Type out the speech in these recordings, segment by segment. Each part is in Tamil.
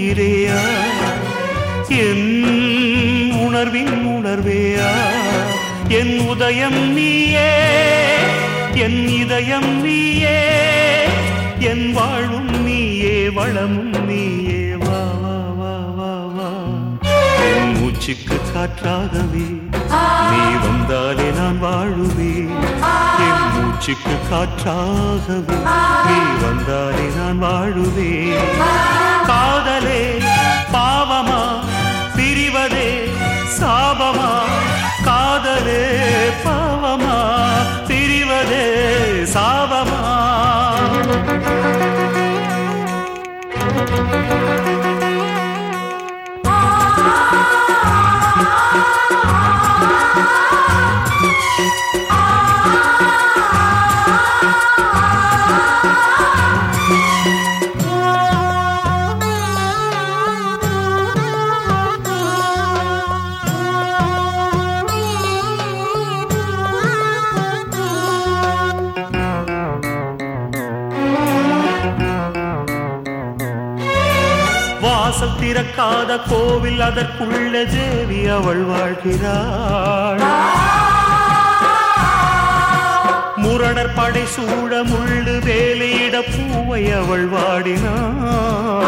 உயிரேயா என் உணர்வின் உணர்வேயா என் உதயம் நீயே என் இதயம் நீயே என் வாழும் நீயே வளமும் நீயே வா வா வா வா வா என் மூச்சுக்கு காற்றாகவே நீ வந்தாலே நான் வாழுவேன் என் மூச்சுக்கு காற்றாகவே நீ வந்தாலே நான் வாழுவேன் காதலே பாவமா பிரிவதே சாபமா காதலே பாவமா பிரிவதே சாபமா வாசல் திறக்காத கோவில் அதற்குள்ள தேவி அவள் வாழ்கிறாள் முரணர் படை சூழ முள்ளு வேலையிட பூவை அவள் வாடினாள்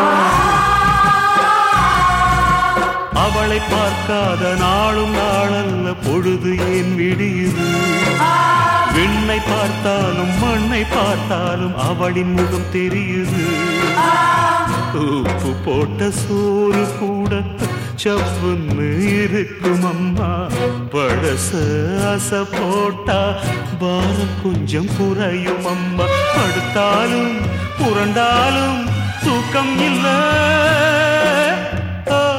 அவளை பார்க்காத நாளும் நாளல்ல பொழுது ஏன் விடியுது விண்ணை பார்த்தாலும் மண்ணை பார்த்தாலும் அவளின் முகம் தெரியுது உப்பு போட்ட சோறு கூட சப்புன்னு இருக்கும் அம்மா பழச அச போட்டா பாரம் கொஞ்சம் குறையும் அம்மா படுத்தாலும் புரண்டாலும் தூக்கம் இல்லை ஆ,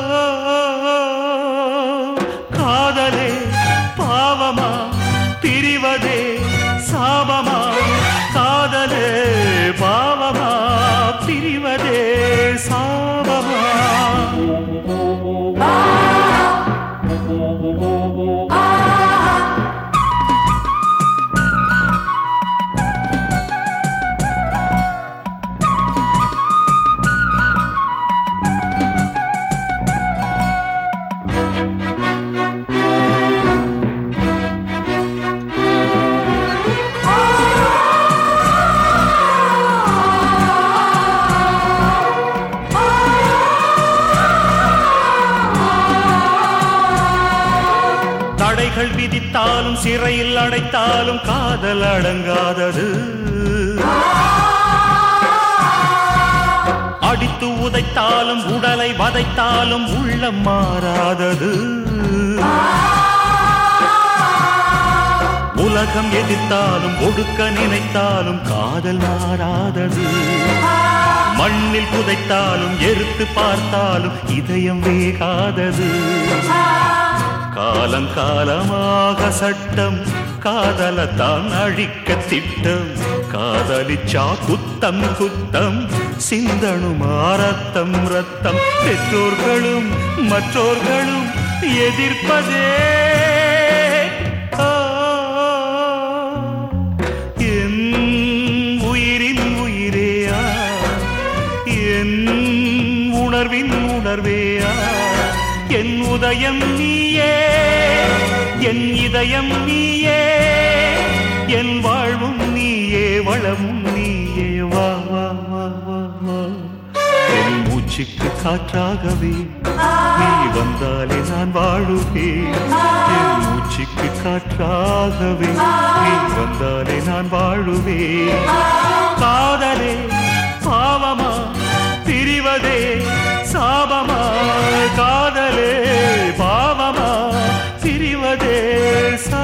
காதலே பாவமா பிரிவதே சாபமா காதலே பாவமா பிரிவதே சாபமா தடைகள் விதித்தாலும் சிறையில் அடைத்தாலும் காதல் அடங்காதது அடித்து உதைத்தாலும் உடலை வதைத்தாலும் உள்ளம் மாறாதது உலகம் எதிர்த்தாலும் ஒடுக்க நினைத்தாலும் காதல் மாறாதது மண்ணில் புதைத்தாலும் எருத்து பார்த்தாலும் இதயம் வேகாதது காலம் காலமாக சட்டம் காதலத்தான் அழிக்க திட்டம் காதலிச்சா குத்தம் குத்தம் சிந்தனுமா ரத்தம் ரத்தம் பெற்றோர்களும் மற்றோர்களும் எதிர்ப்பதே ஆ, என் உயிரின் உயிரேயா என் உணர்வின் உணர்வேயா என் உதயம் நீயே என் இதயம் நீயே என் வாழ்வும் நீயே வளமும் நீயே வா வா வா வா வா என் மூச்சுக்கு காற்றாகவே நீ வந்தாலே நான் வாழுவேன் என் மூச்சுக்கு காற்றாகவே நீ வந்தாலே நான் வாழுவேன் காதலே பாவமா பிரிவதே சாபமா காதலே பாவமா பிரிவதே சா